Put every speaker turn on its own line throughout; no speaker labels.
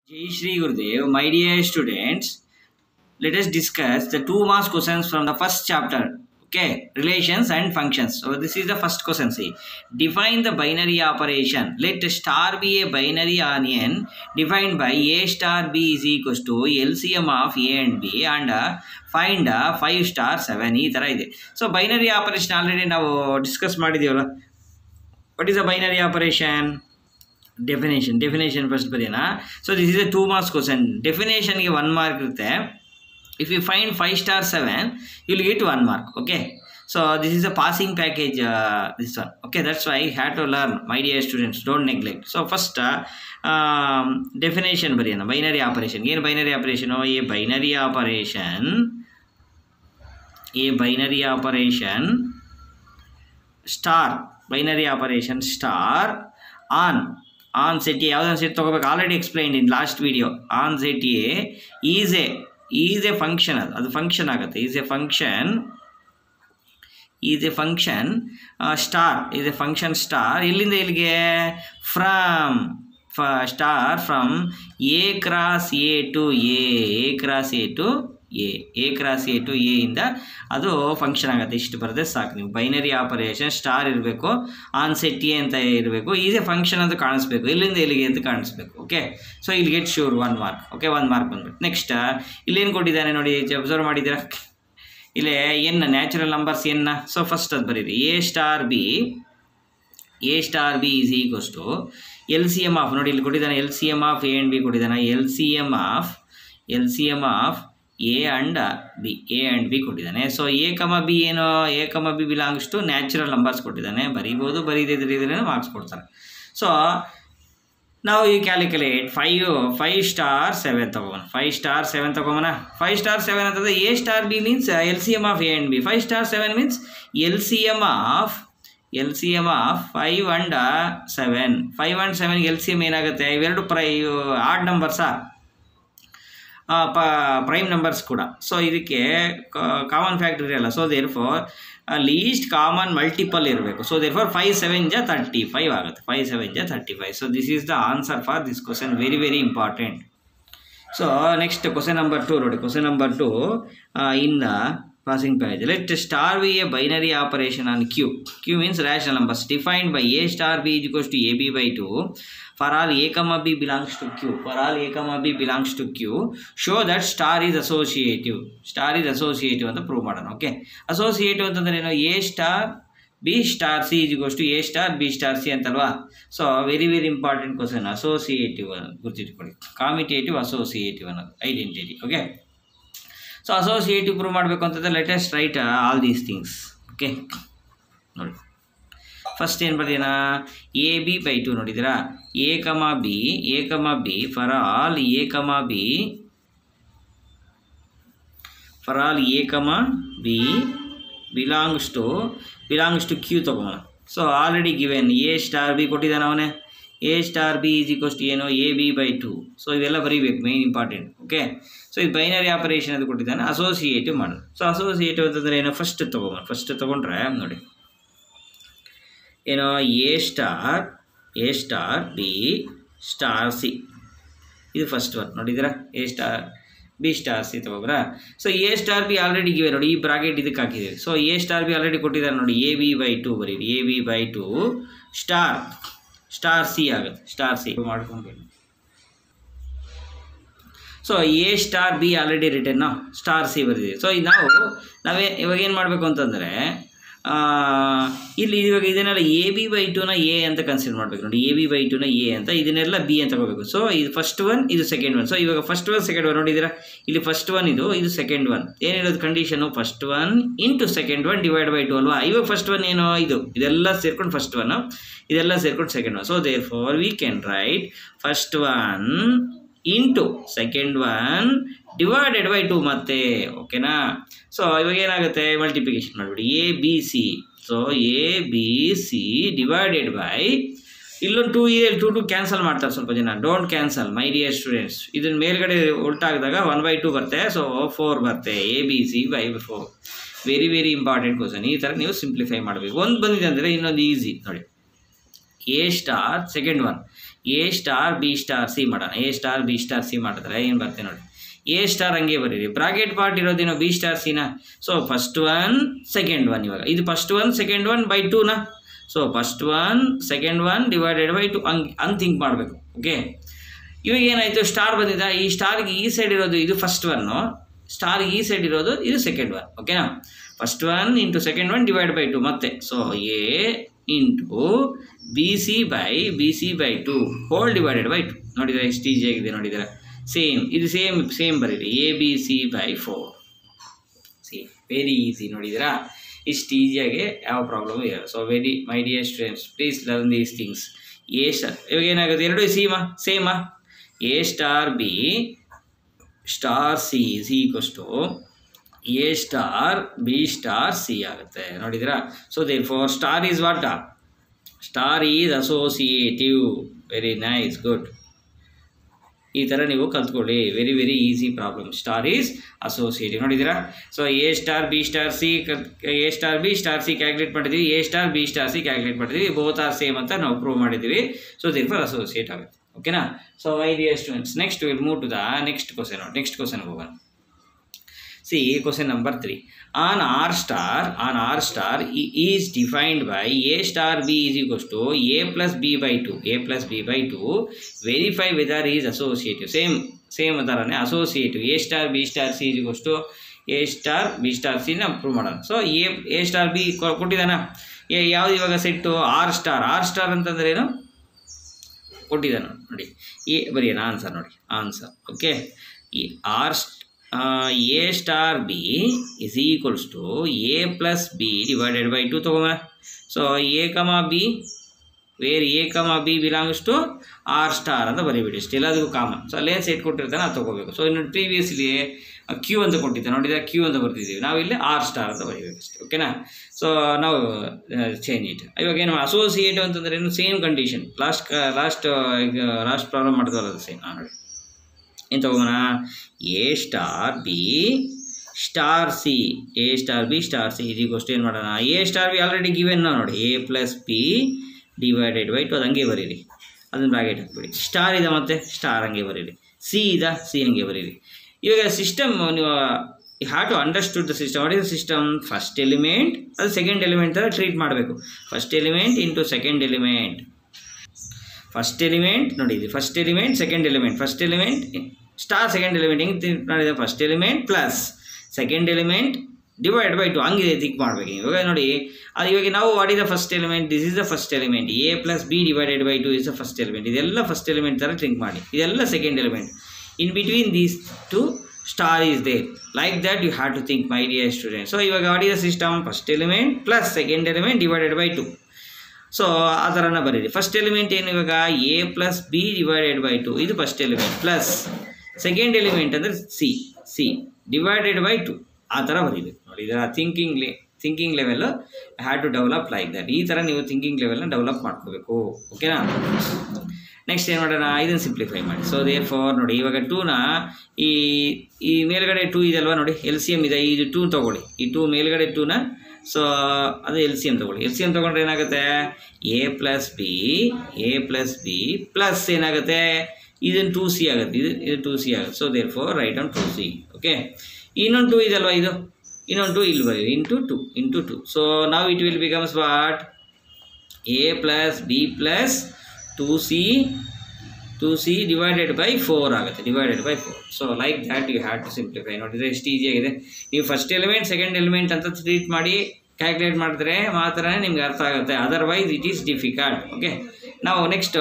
Jai Shri Gurudev, my dear students, let us discuss the two marks questions from the first chapter. Okay, relations and functions. So this is the first question. See, define the binary operation. Let star be a binary onion defined by a star b is equals to LCM of a and b and uh, find uh, 5 star 7 ಈ ಥರ ಇದೆ so binary operation already ನಾವು discuss ಮಾಡಿದ್ದೀವಲ್ಲ what is a binary operation definition definition first ಬರೆಯೋಣ so this is a two marks question ಡೆಫಿನೇಷನ್ಗೆ one mark ಇರುತ್ತೆ if you find five star seven will get one mark okay so this is a passing package this one okay that's why have to learn my dear students don't neglect so first definition ಬರೆಯೋಣ binary operation ಏನು binary operation ಈ binary operation ಈ binary operation star binary operation star on on set A ಯಾವುದೊಂದು set ತೊಗೋಬೇಕು already explain in last video on set A is a is a function ಅದು ಅದು function ಆಗುತ್ತೆ is a function is a function star is a function star ಎಲ್ಲಿಂದ ಇಲ್ಲಿಗೆ from ಫ star from A cross A to A A cross A to A A cross A to A ಇಂದ ಅದು function ಆಗುತ್ತೆ ಇಷ್ಟು ಬರದೆ ಸಾಕು ನೀವು ಬೈನರಿ ಆಪರೇಷನ್ ಸ್ಟಾರ್ ಇರಬೇಕು ಆನ್ ಸೆಟ್ ಎ ಅಂತ ಇರಬೇಕು ಈಸ್ ಎ ಫಂಕ್ಷನ್ ಅಂತ ಕಾಣಿಸ್ಬೇಕು ಇಲ್ಲಿಂದ ಇಲ್ಲಿಗೆ ಅಂತ ಕಾಣಿಸ್ಬೇಕು ಓಕೆ ಸೊ ಇಲ್ಲಿ get sure one mark okay one mark ಬಂದ್ಬಿಟ್ಟು ನೆಕ್ಸ್ಟ್ ಇಲ್ಲೇನು ಕೊಟ್ಟಿದ್ದಾನೆ ನೋಡಿ ಅಬ್ಸರ್ವ್ ಮಾಡಿದ್ದೀರಾ ಇಲ್ಲಿ ಎನ್ ನ್ಯಾಚುರಲ್ ನಂಬರ್ಸ್ ಎನ್ನ ಸೊ ಫಸ್ಟ್ ಅದು ಬರೀರಿ A star B A star B is equals to L C M of ನೋಡಿ ಇಲ್ಲಿ ಕೊಟ್ಟಿದ್ದಾನೆ L C M of A and B ಕೊಟ್ಟಿದ್ದಾನೆ L C M of L C M of A and B A and B ಕೊಟ್ಟಿದ್ದಾನೆ so A comma B ಏನು A comma B belongs to natural numbers ಕೊಟ್ಟಿದ್ದಾನೆ ಬರೀಬೋದು ಬರೀದಿದ್ರೆ marks ಕೊಡ್ತಾರೆ so ನಾವು ಈ calculate five five star seven ತೊಗೊಬೋಣ five star seven ತೊಗೊಬೋಣ ಫೈವ್ ಸ್ಟಾರ್ ಸೆವೆನ್ ಅಂತಂದರೆ A star B means L C M of A and B five star seven means L C M of L C M of five and seven five and ಸೆವೆನ್ಗೆ L C M ಏನಾಗುತ್ತೆ ಇವೆರಡು ಪ್ರೈ add ನಂಬರ್ಸಾ ಪ prime numbers ಕೂಡ so ಇದಕ್ಕೆ common factor ಇರಲ್ಲ so therefore least common multiple ಇರಬೇಕು so therefore five seven ಜ ತರ್ಟಿ ಫೈವ್ ಆಗುತ್ತೆ ಫೈವ್ ಸೆವೆನ್ ಜ thirty five so this is the answer for this question very very important so next question number two ನೋಡಿ question number two in the passing package let star B a binary operation on Q Q means rational numbers defined by a star B is to A B by two for all a comma b belongs to q for all a comma b belongs to q show that star is associative star is associative ಅಂತ prove ಮಾಡೋಣ okay associative ಅಂತಂದ್ರೆ ಏನು A star B star C is to A star B star C ಅಂತಲ್ವಾ so very very important question associative ಗುರ್ತಿಟ್ಕೊಳ್ಳಿ commutative associative ಅನ್ನೋದು identity okay so associative prove ಮಾಡಬೇಕು ಅಂತಂದ್ರೆ let us write all these things okay ನೋಡಿ first ಏನು ಬರ್ತೀನಾ A B by two ನೋಡಿದ್ದೀರಾ A comma B A comma B for all A comma B for all A comma B belongs to belongs to Q ತೊಗೋಣ so already given A star B ಕೊಟ್ಟಿದ್ದಾನೆ ಅವನೇ A star B is equals to ಏನು A B by two so ಇವೆಲ್ಲ ಬರೀಬೇಕು main important okay so ಇದು binary operation ಅದು ಕೊಟ್ಟಿದ್ದಾನೆ associative ಮಾಡೋದು ಸೊ ಅಸೋಸಿಯೇಟಿವ್ ಅಂತಂದರೆ ಏನು ಫಸ್ಟ್ ತೊಗೊಬೋದು ಫಸ್ಟ್ ತೊಗೊಂಡ್ರೆ ನೋಡಿ ಏನೋ A star A star B star C ಇದು ಫಸ್ಟ್ ಒನ್ ನೋಡಿದ್ದೀರಾ A star B star C ತಗೋಬ್ರಾ so A star B already ಇವೆ ನೋಡಿ ಈ ಬ್ರಾಕೆಟ್ ಇದಕ್ಕೆ ಹಾಕಿದ್ದೀವಿ so A star B already ಕೊಟ್ಟಿದ್ದಾರೆ ನೋಡಿ ಎ ಬಿ ಬೈ ಟು ಬರೀರಿ A B by two star star C ಆಗುತ್ತೆ ಸ್ಟಾರ್ ಸಿ ಮಾಡ್ಕೊಂಡು so A star B already written star C ಬರೆದಿದೆ ಸೊ ನಾವು ನಾವೇ ಇವಾಗ ಏನು ಮಾಡಬೇಕು ಅಂತಂದರೆ ಇಲ್ಲಿ ಇವಾಗ ಇದನ್ನೆಲ್ಲ ಎ ಬಿ ಬೈ ಟುನ ಎ ಅಂತ ಕನ್ಸಿಡರ್ ಮಾಡಬೇಕು ನೋಡಿ ಎ ಬಿ ಬೈ ಟುನ ಎ ಅಂತ ಇದನ್ನೆಲ್ಲ ಬಿ ಅಂತ ತಗೋಬೇಕು ಸೊ ಇದು ಫಸ್ಟ್ ಒನ್ ಇದು ಸೆಕೆಂಡ್ ಒನ್ ಸೊ ಇವಾಗ ಫಸ್ಟ್ ಒನ್ ಸೆಕೆಂಡ್ ಒನ್ ನೋಡಿದ್ದೀರಾ ಇಲ್ಲಿ ಫಸ್ಟ್ ಒನ್ ಇದು ಇದು ಸೆಕೆಂಡ್ ಒನ್ ಏನಿರೋದು condition first one into second one divide by two ಅಲ್ವಾ ಇವಾಗ ಫಸ್ಟ್ ಒನ್ ಏನು ಇದು ಇದೆಲ್ಲ ಸೇರ್ಕೊಂಡು ಫಸ್ಟ್ ಒನ್ ಇದೆಲ್ಲ ಸೇರ್ಕೊಂಡು second one so therefore we can write first one into second one divided by two ಮತ್ತೆ ಓಕೆನಾ ಸೊ ಇವಾಗ ಏನಾಗುತ್ತೆ ಮಲ್ಟಿಪ್ಲಿಕೇಶನ್ ಮಾಡಿಬಿಡಿ a B c so a B c divided by ಇಲ್ಲೊಂದು ಟೂ ಇದೆ ಟು ಟು ಕ್ಯಾನ್ಸಲ್ ಮಾಡ್ತಾರೆ ಸ್ವಲ್ಪ ಜನ don't cancel my dear students ಇದನ್ನ ಮೇಲ್ಗಡೆ ಉಲ್ಟಾಕಿದಾಗ ಒನ್ ಬೈ ಟು ಬರುತ್ತೆ ಸೊ ಫೋರ್ ಬರುತ್ತೆ a B C by four very very important question ಈ ಥರ ನೀವು ಸಿಂಪ್ಲಿಫೈ ಮಾಡಬೇಕು ಒಂದು ಬಂದಿದೆ ಅಂದರೆ ಇನ್ನೊಂದು ಈಸಿ ನೋಡಿ a star second one A star B star c ಮಾಡೋಣ a star B star c ಮಾಡಿದ್ರೆ ಏನು ಬರುತ್ತೆ ನೋಡಿ ಎ ಸ್ಟಾರ್ ಹಂಗೆ ಬರೀರಿ ಬ್ರಾಕೆಟ್ ಪಾರ್ಟ್ ಇರೋದೇನೋ ಬಿ ಸ್ಟಾರ್ ಸಿನ so first one second one ಇವಾಗ ಇದು first one second one by ಟೂನ so first one second one divided by two ಹಂಗೆ ಹಂಗೆ ಥಿಂಕ್ ಮಾಡಬೇಕು ಓಕೆ ಇವಾಗ ಏನಾಯಿತು ಸ್ಟಾರ್ ಬಂದಿದ್ದ ಈ ಸ್ಟಾರ್ಗೆ ಈ ಸೈಡ್ ಇರೋದು ಇದು ಫಸ್ಟ್ ಒನ್ನು ಸ್ಟಾರ್ ಈ ಸೈಡ್ ಇರೋದು ಇದು ಸೆಕೆಂಡ್ ಒನ್ ಓಕೆನಾ first one into second one divide by two ಮತ್ತೆ so a into b C by b C by two whole divided by two ನೋಡಿದರೆ ಎಷ್ಟು ಈಸಿ ಆಗಿದೆ ನೋಡಿದರೆ ಸೇಮ್ ಇದು ಸೇಮ್ ಸೇಮ್ ಬರೀರಿ A B C by four c very easy ನೋಡಿದ್ದೀರಾ ಇಷ್ಟು ಈಸಿಯಾಗಿ ಯಾವ ಪ್ರಾಬ್ಲಮ್ ಇರಲ್ಲ so very my dear students please learn these things A star ಇವಾಗ ಏನಾಗುತ್ತೆ ಎರಡು ಸೇಮಾ ಸೇಮಾ a star B star C is equals to A star B star C ಆಗುತ್ತೆ ನೋಡಿದ್ದೀರಾ so therefore star is what star is associative very nice good ಈ ಥರ ನೀವು ಕಲ್ತ್ಕೊಳ್ಳಿ very very easy problem star is associative ನೋಡಿದ್ದೀರಾ so A star B star c a star B star c calculate ಮಾಡಿದ್ದೀವಿ a star B star c calculate ಮಾಡಿದ್ದೀವಿ both are same ಅಂತ ನಾವು prove ಮಾಡಿದ್ದೀವಿ ಸೊ ದೇರ್ ಫಾರ್ ಅಸೋಸಿಯೇಟ್ ಆಗುತ್ತೆ ಓಕೆನಾ so my dear students next will move to the next question next question ಹೋಗೋಣ See question number 3. On R star, on R star i- is defined by A star B is equals to A plus B by 2. A plus B by 2. Verify whether is associative. Same same ಥರನೇ associative a star B star c is equals to a star B star ಸಿನ prove ಮಾಡೋಣ so a a star b ಕೊಟ್ಟಿದ್ದಾನ a ಯಾವ್ದು ಇವಾಗ set R star R star ಅಂತಂದ್ರೆ ಏನು ಕೊಟ್ಟಿದ್ದಾನೆ ನೋಡಿ ಎ ಬರೆಯೋಣ ಆನ್ಸರ್ ನೋಡಿ ಆನ್ಸರ್ ಓಕೆ ಈ R a star B is equals to a plus b divided by two ತೊಗೊಂಬ so A comma b where a comma B belongs to R star ಅಂತ ಬರೀಬಿಡಿ ಇಷ್ಟು ಎಲ್ಲದಕ್ಕೂ ಕಾಮನ್ ಸೊ ಅಲ್ಲೇನು set ಕೊಟ್ಟಿರ್ತಾನೆ ಅದು ತೊಗೋಬೇಕು ಸೊ ಇನ್ನು ಪ್ರೀವಿಯಸ್ಲಿ ಕ್ಯೂ ಅಂತ ಕೊಟ್ಟಿದ್ದೆ ನೋಡಿದ್ರೆ ಕ್ಯೂ ಅಂತ ಬರ್ತಿದ್ದೀವಿ ನಾವು ಇಲ್ಲಿ ಆರ್ ಸ್ಟಾರ್ ಅಂತ ಬರೀಬೇಕು ಅಷ್ಟೇ ಓಕೆನಾ ಸೊ ನಾವು ಚೇಂಜ್ ಇಟ್ ಇವಾಗ ಏನು ಅಸೋಸಿಯೇಟಿವ್ ಅಂತಂದ್ರೆ ಏನು ಸೇಮ್ ಕಂಡೀಷನ್ ಲಾಸ್ಟ್ ಲಾಸ್ಟ್ ಈಗ ಲಾಸ್ಟ್ ಪ್ರಾಬ್ಲಮ್ ಮಾಡಿದ್ವಲ್ಲ ಅದು ಸೇಮ್ ನೋಡಿ ಏನು ತಗೋಣ a star B star c a star B star c ಇದೀಗೋಷ್ಟು ಏನು ಮಾಡೋಣ a star B already given ನೋಡಿ a plus b divided by two ಅದು ಹಂಗೆ ಬರೀರಿ ಅದನ್ನು ಬ್ರಾಕೆಟ್ ಹಾಕ್ಬಿಡಿ ಸ್ಟಾರ್ ಇದೆ ಮತ್ತೆ ಸ್ಟಾರ್ ಹಂಗೆ ಬರೀರಿ ಸಿ ಇದೆ ಸಿ ಹಂಗೆ ಬರೀರಿ ಇವಾಗ ಸಿಸ್ಟಮ್ ನೀವು have to understood the system what is system first element ಅದು ಸೆಕೆಂಡ್ ಎಲಿಮೆಂಟ್ ಥರ ಟ್ರೀಟ್ ಮಾಡಬೇಕು first element into second element first element ನೋಡಿ ಇದು first element second element first element star second element ಹೆಂಗೆ ಥಿಂಕ್ ಮಾಡಿದೆ first element plus second element divide by two ಹಂಗಿದೆ think ಮಾಡಬೇಕು ಇವಾಗ ನೋಡಿ ಅದು ಇವಾಗ ನಾವು what is the first element this is the first element a plus b divided by two is the first element ಇದೆಲ್ಲ ಫಸ್ಟ್ ಎಲಿಮೆಂಟ್ ಥರ think ಮಾಡಿ ಇದೆಲ್ಲ second element in between these two star is there like that you have to think my dear student so ಇವಾಗ what is the system first element plus second element divided by two so ಆ ಥರನ ಬರೀರಿ first element ಏನು ಇವಾಗ a plus b divided by two ಇದು first element plus second element ಅಂದರೆ c c divided by two ಆ ಥರ ಬರೀಬೇಕು ನೋಡಿ ಇದರ ಥಿಂಕಿಂಗ್ ಲೆ thinking level have to develop like that ಈ ಥರ ನೀವು ಥಿಂಕಿಂಗ್ ಲೆವೆಲ್ನ ಡೆವಲಪ್ ಮಾಡ್ಕೋಬೇಕು ಓಕೆನಾ ನೆಕ್ಸ್ಟ್ ಏನು ಮಾಡೋಣ ಇದನ್ನು ಸಿಂಪ್ಲಿಫೈ ಮಾಡಿ ಸೊ ದೇರ್ ಫಾರ್ ನೋಡಿ ಇವಾಗ ಟೂನ ಈ ಈ ಮೇಲ್ಗಡೆ ಟೂ ಇದಲ್ವಾ ನೋಡಿ ಎಲ್ ಸಿ ಎಮ್ ಇದೆ ಇದು ಟೂ ತೊಗೊಳ್ಳಿ ಈ ಟೂ ಮೇಲ್ಗಡೆ ಟೂನ ಸೊ ಅದು ಎಲ್ ಸಿ ಎಮ್ ತೊಗೊಳ್ಳಿ ಎಲ್ ಸಿ ಎಮ್ ತೊಗೊಂಡ್ರೆ ಏನಾಗುತ್ತೆ a plus b a plus b plus ಏನಾಗುತ್ತೆ ಇದನ್ನು ಟೂ ಸಿ ಆಗುತ್ತೆ ಇದು ಇದು ಟೂ ಸಿ ಆಗುತ್ತೆ so therefore write on two c okay ಇನ್ನೊಂದು ಟೂ ಇದಲ್ವಾ ಇದು ಇನ್ನೊಂದು ಟೂ ಇಲ್ಲಿ ಬರೀ into two into two so ನಾವು it will becomes what a plus b plus two c two c divided by four ಆಗುತ್ತೆ divided by four so like that you have to simplify ನೋಡಿದರೆ ಎಷ್ಟು ಈಸಿಯಾಗಿದೆ ನೀವು first element second element ಅಂತ treat ಮಾಡಿ calculate ಮಾಡಿದ್ರೆ ಮಾತ್ರ ನಿಮ್ಗೆ ಅರ್ಥ ಆಗುತ್ತೆ otherwise it is difficult okay ನಾವು ನೆಕ್ಸ್ಟ್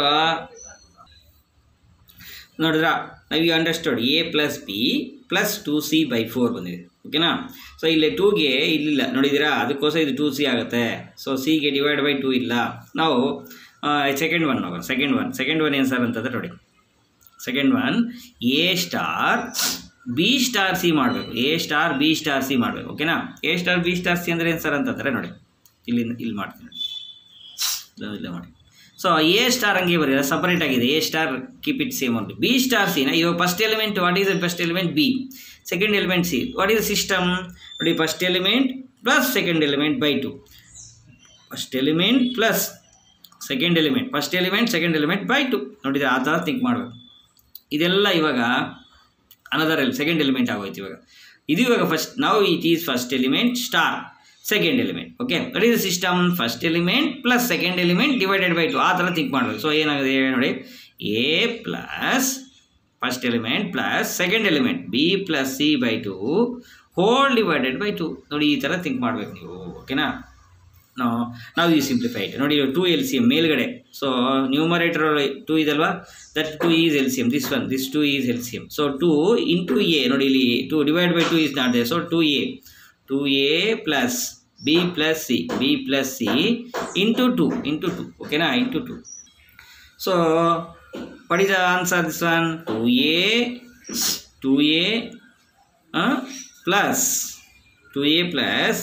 ನೋಡಿದ್ರ ನಾವು you understood a plus b plus two c by four ಬಂದಿದೆ ಓಕೆನಾ ಸೊ ಇಲ್ಲಿ ಟೂಗೆ ಇಲ್ಲಿಲ್ಲ ನೋಡಿದ್ದೀರಾ ಅದಕ್ಕೋಸ್ಕರ ಇದು ಟೂ ಸಿ ಆಗುತ್ತೆ ಸೊ ಸಿಗೆ ಡಿವೈಡ್ ಬೈ ಟೂ ಇಲ್ಲ ನಾವು ಸೆಕೆಂಡ್ ಒನ್ ಹೋಗೋಣ ಸೆಕೆಂಡ್ ಒನ್ ಸೆಕೆಂಡ್ ಒನ್ ಏನು ಸರ್ ಅಂತಂದ್ರೆ ನೋಡಿ second one A star B star c ಮಾಡಬೇಕು a star B star c ಮಾಡಬೇಕು ಓಕೆನಾ a star B star c ಅಂದರೆ ಏನು ಸರ್ ಅಂತಂದರೆ ನೋಡಿ ಇಲ್ಲಿಂದ ಇಲ್ಲಿ ಮಾಡ್ತೀನಿ ನೋಡಿ ಇಲ್ಲ- ಇಲ್ಲ ಮಾಡಿ ಸೊ ಎ ಸ್ಟಾರ್ ಹಂಗೆ ಬರೀ ಸಪರೇಟ್ ಆಗಿದೆ a star keep it same only b star ಸಿನ ಇವಾಗ first element what is the first element b second element c what is the system ನೋಡಿ first element plus second element by two first element plus second element first element second element by two ನೋಡಿದ್ರೆ ಆ ಥರ think ಮಾಡಬೇಕು ಇದೆಲ್ಲ ಇವಾಗ another L second element ಆಗೋಯ್ತು ಇವಾಗ ಇದು ಇವಾಗ ಫಸ್ಟ್ ನಾವು it is first element star second element okay that is system first element plus second element divided by two ಆ ಥರ ಥಿಂಕ್ ಮಾಡಬೇಕು ಸೊ ಏನಾಗಿದೆ ನೋಡಿ a plus first element plus second element b plus c by two whole divided by two ನೋಡಿ ಈ ಥರ think ಮಾಡಬೇಕು ನೀವು ಓಕೆನಾ ನಾವು ನಾವು ಈ ಸಿಂಪ್ಲಿಫೈಡ್ ನೋಡಿ ಟು ಎಲ್ ಸಿ ಎಮ್ ಮೇಲ್ಗಡೆ ಸೊ ನ್ಯೂಮರೇಟರ್ ಟು ಇದಲ್ವಾ that two is L C M this one this two is L C M so two into a ನೋಡಿ ಇಲ್ಲಿ two divide by two is not there so two a to a plus b plus c b plus c into two into two ಓಕೆನಾ into two so what is the answer this one 2a 2a uh, plus 2a plus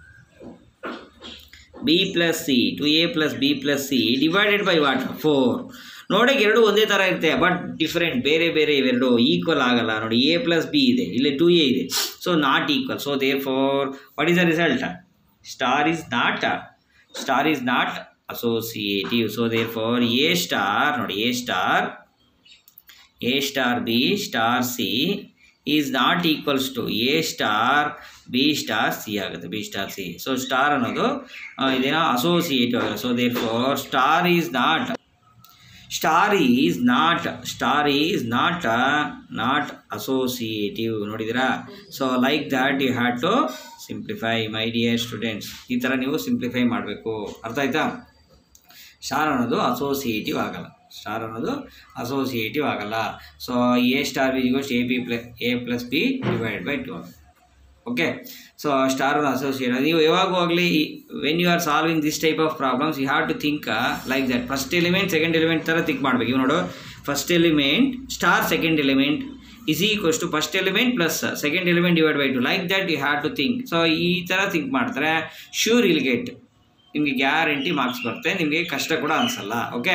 b plus c 2a plus b plus c divided by what 4 ನೋಡಕ್ಕೆ ಎರಡು ಒಂದೇ ಥರ ಇರುತ್ತೆ but different ಬೇರೆ ಬೇರೆ ಇವೆರಡು equal ಆಗಲ್ಲ ನೋಡಿ ಎ ಪ್ಲಸ್ ಬಿ ಇದೆ ಇಲ್ಲಿ ಟು ಎ ಇದೆ so not equal so therefore what is the result star is not star is not associative so therefore A star ನೋಡಿ a star A star B star c is not equals to A star B star C ಆಗುತ್ತೆ b star c so star ಅನ್ನೋದು ಆ, ಇದೇನೋ associative ಆಗುತ್ತೆ so therefore star is not star is not star is not not associative ನೋಡಿದಿರಾ so like that you had to simplify my dear students ಈ ಥರ ನೀವು simplify ಮಾಡಬೇಕು ಅರ್ಥ ಆಯ್ತಾ ಸ್ಟಾರ್ ಅನ್ನೋದು ಅಸೋಸಿಯೇಟಿವ್ ಆಗಲ್ಲ ಸ್ಟಾರ್ ಅನ್ನೋದು ಅಸೋಸಿಯೇಟಿವ್ ಆಗಲ್ಲ so A star b goes a b plus a plus b divide by two okay so star associate ನೀವು ಯಾವಾಗೂ ಆಗಲಿ when you are solving this type of problems you have to think like that first element second element ಥರ think ಮಾಡಬೇಕು ಇವು ನೋಡು first element star second element is equals to first element plus second element divide by two like that you have to think so ಈ ಥರ think ಮಾಡ್ತಾರೆ sure ಇಲ್ get ನಿಮಗೆ guarantee marks ಬರುತ್ತೆ ನಿಮಗೆ ಕಷ್ಟ ಕೂಡ ಅನಿಸಲ್ಲ okay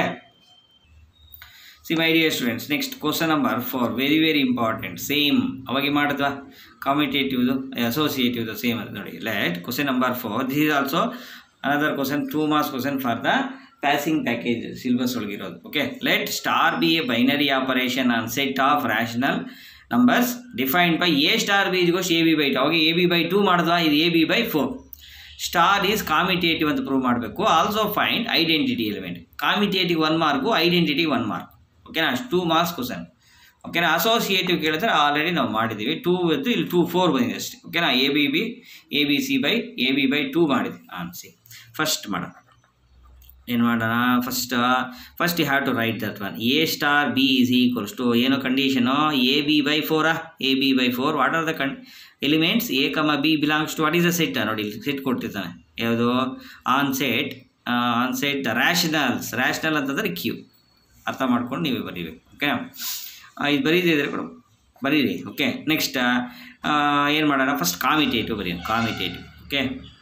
see my dear students next question number four very very important same ಅವಾಗೆ ಮಾಡಿದ್ವಾ ಕಾಮಿಟೇಟಿವ್ದು ಅಸೋಸಿಯೇಟಿವ್ದು ಸೇಮ್ ಅದು ನೋಡಿ let question number four this is also another question two marks question for the passing package syllabus ಒಳಗಿರೋದು okay let star B a binary operation on set of rational numbers defined by a star b goes a B by two ಅವಾಗ a B by two ಮಾಡಿದ್ವಾ ಇದು a B by four star is commutative ಅಂತ prove ಮಾಡಬೇಕು also find identity element commutative one mark identity one mark ಓಕೆನಾ two marks question ಓಕೆನಾ associative ಕೇಳಿದ್ರೆ already ನಾವು ಮಾಡಿದ್ದೀವಿ two ಇದ್ದು ಇಲ್ಲಿ ಟೂ ಫೋರ್ ಬಂದಿದೆ ಅಷ್ಟೇ ಓಕೆನಾ A B B A B C by A B by two ಮಾಡಿದ್ವಿ ಹಾಂ ಸಿ ಫಸ್ಟ್ ಮಾಡೋಣ ಏನು ಮಾಡೋಣ first first you have to write that one A star B is equals to ಏನೋ ಕಂಡೀಷನು ಎ ಬಿ ಬೈ ಫೋರಾ A B by four what are the con elements A comma B belongs to what is the set ನೋಡಿ ಇಲ್ಲಿ set ಕೊಟ್ಟಿರ್ತಾನೆ ಯಾವುದು on set on set ರ್ಯಾಷನಲ್ಸ್ rational ಅಂತಂದರೆ Q ಅರ್ಥ ಮಾಡ್ಕೊಂಡು ನೀವೇ ಬರೀಬೇಕು ಓಕೆ ಇದು ಬರೀದಿದ್ರೆ ಕೊಡು ಬರೀರಿ ಓಕೆ ನೆಕ್ಸ್ಟ್ ಏನು ಮಾಡೋಣ ಫಸ್ಟ್ ಕಾಮಿಟೇಟಿವ್ ಬರೆಯೋಣ ಕಾಮಿಟೇಟಿವ್ ಓಕೆ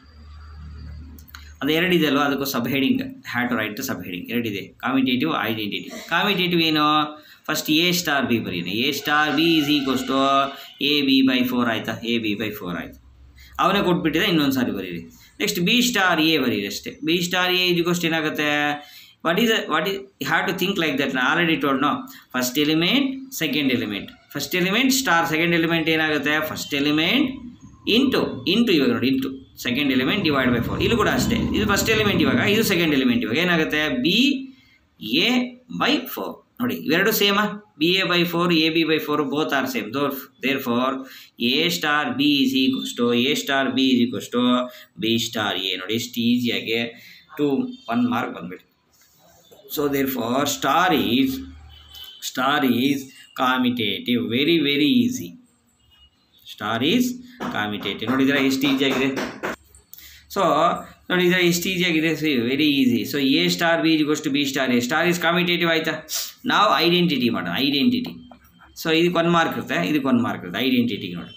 ಅದು ಎರಡಿದೆ ಅಲ್ವಾ ಅದಕ್ಕೂ sub heading had to write sub heading ಎರಡಿದೆ ಕಾಮಿಟೇಟಿವ್ ಐಡೆಂಟಿಟಿ ಕಾಮಿಟೇಟಿವ್ ಏನು ಫಸ್ಟ್ ಎ ಸ್ಟಾರ್ ಬಿ ಬರೀನ A star B is equals to A B by four ಆಯಿತಾ ಎ ಬಿ ಬೈ ಫೋರ್ ಆಯಿತು ಅವನೇ ಕೊಟ್ಬಿಟ್ಟಿದೆ ಇನ್ನೊಂದು ಸಾರಿ ಬರೀರಿ ನೆಕ್ಸ್ಟ್ ಬಿ ಸ್ಟಾರ್ ಎ ಬರೀರಿ ಅಷ್ಟೇ ಬಿ ಸ್ಟಾರ್ ಎ ಇದಕ್ಕೋಷ್ಟು ಏನಾಗುತ್ತೆ what is what is have to think like that ನಾ already told no first element second element first element star second element ಏನಾಗುತ್ತೆ ಫಸ್ಟ್ ಎಲಿಮೆಂಟ್ ಇಂಟು ಇಂಟು ಇವಾಗ ನೋಡಿ into second element divide by four ಇದು ಕೂಡ ಅಷ್ಟೇ ಇದು first element ಇವಾಗ ಇದು ಸೆಕೆಂಡ್ ಎಲಿಮೆಂಟ್ ಇವಾಗ ಏನಾಗುತ್ತೆ ಬಿ ಎ ಬೈ ಫೋರ್ ನೋಡಿ ಇವೆರಡು ಸೇಮಾ B A by four A B by four both are same there therefore A star B is equals to A star B is equals to B star A ನೋಡಿ ಎಷ್ಟು ಈಸಿಯಾಗಿ two one mark ಬಂದ್ಬಿಟ್ಟು so therefore star is star is commutative very very easy star is commutative ನೋಡಿದ್ರೆ ಎಷ್ಟು ಈಸಿಯಾಗಿದೆ so ನೋಡಿದ್ರೆ ಎಷ್ಟು ಈಸಿಯಾಗಿದೆ so very easy so A star B to B star A star is commutative ಆಯಿತಾ ನಾವು identity ಮಾಡೋಣ ಐಡೆಂಟಿಟಿ ಸೊ ಇದಕ್ಕೆ ಒಂದು ಮಾರ್ಕ್ ಇರುತ್ತೆ ಇದಕ್ಕೆ ಒಂದು ಮಾರ್ಕ್ ಇರುತ್ತೆ ಐಡೆಂಟಿಟಿಗೆ ನೋಡಿ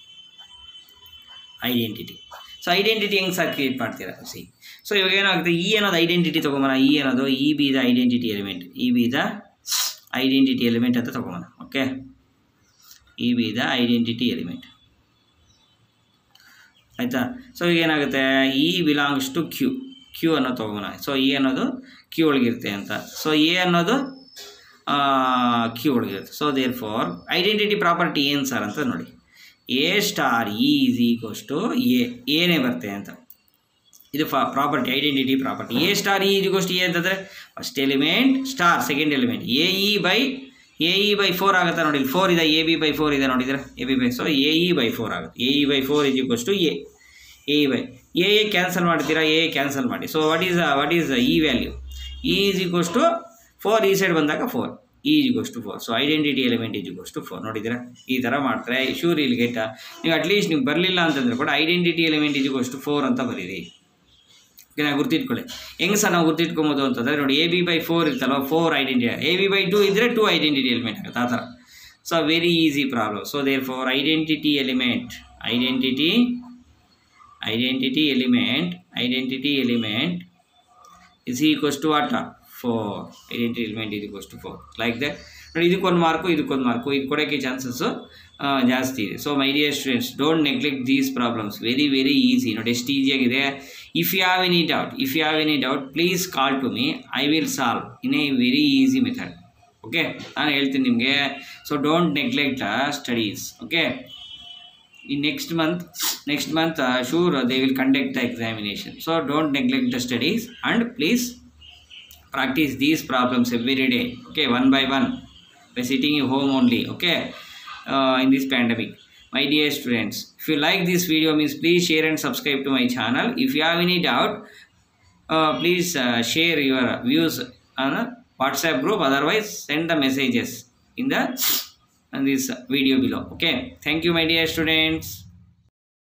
ಐಡೆಂಟಿಟಿ ಸೊ ಐಡೆಂಟಿಟಿ ಹೆಂಗೆ ಸರ್ ಕ್ರಿಯೇಟ್ ಮಾಡ್ತೀರಾ ಸಿ ಸೊ ಇವಾಗ ಏನಾಗುತ್ತೆ ಇ ಅನ್ನೋದು ಐಡೆಂಟಿಟಿ ತೊಗೊಂಬನ ಇ ಅನ್ನೋದು E be the identity element E be the identity element ಅಂತ ತೊಗೊಂಬನ okay E be the identity element ಆಯಿತಾ ಸೊ ಈಗ ಏನಾಗುತ್ತೆ E belongs to Q Q ಅನ್ನೋದು ತೊಗೊಬೋಣ ಸೊ ಎ ಅನ್ನೋದು ಕ್ಯೂ ಒಳಗಿರುತ್ತೆ ಅಂತ ಸೊ ಎ ಅನ್ನೋದು ಕ್ಯೂ ಒಳಗಿರುತ್ತೆ so therefore identity property ಏನು ಸರ್ ಅಂತ ನೋಡಿ a star E is equals to A ಏನೇ ಬರುತ್ತೆ ಅಂತ ಇದು for property identity property A star E equals to A ಅಂತಂದರೆ first element star second element A E by A E by four ಆಗುತ್ತೆ ನೋಡಿ ಫೋರ್ ಇದೆ ಎ ಬಿ ಬೈ ಫೋರ್ ಇದೆ ನೋಡಿದ್ರೆ A B by so A E by four ಆಗುತ್ತೆ A E by four is equals to A A by A A cancel ಮಾಡ್ತೀರಾ A cancel ಮಾಡಿ so what is what is E value E is equals to four ಈ side ಬಂದಾಗ four E is equals to four so identity element is equals to four ನೋಡಿದ್ದೀರಾ ಈ ಥರ ಮಾಡ್ತಾರೆ sure ಇಲ್ಲಿ get ನೀವು ಅಟ್ಲೀಸ್ಟ್ ನೀವು ಬರಲಿಲ್ಲ ಅಂತಂದರೆ ಕೂಡ identity element is equals to four ಅಂತ ಬರೀರಿ ಓಕೆನಾ ಗುರ್ತಿಟ್ಕೊಳ್ಳಿ ಹೆಂಗೆ ಸರ್ ನಾವು ಗುರ್ತಿಟ್ಕೊಬೋದು ಅಂತಂದರೆ ನೋಡಿ ಎ ಬಿ ಬೈ ಫೋರ್ ಇರ್ತಲ್ವ four identity A B by two ಇದ್ದರೆ ಟು ಐಡೆಂಟಿಟಿ ಎಲಿಮೆಂಟ್ ಆಗುತ್ತೆ ಆ ಥರ so very easy problem so therefore identity element identity identity element identity element is equals to what four identity element ಇದು equals to four like that ನೋಡಿ ಇದಕ್ಕೊಂದು mark ಇದಕ್ಕೊಂದು mark ಇದು ಕೊಡೋಕ್ಕೆ chances ಜಾಸ್ತಿ ಇದೆ so my dear students don't neglect these problems very very easy ನೋಡಿ ಎಷ್ಟು ಈಸಿಯಾಗಿದೆ if you have any doubt if you have any doubt please call to me I will solve in a very easy method okay ನಾನು ಹೇಳ್ತೀನಿ ನಿಮಗೆ so don't neglect studies okay in next month next month uh, sure uh, they will conduct the examination so don't neglect the studies and please practice these problems every day okay one by one by sitting at home only okay uh, in this pandemic my dear students if you like this video means please share and subscribe to my channel if you have any doubt uh, please uh, share your views on a whatsapp group otherwise send the messages in the in this video below okay thank you my dear students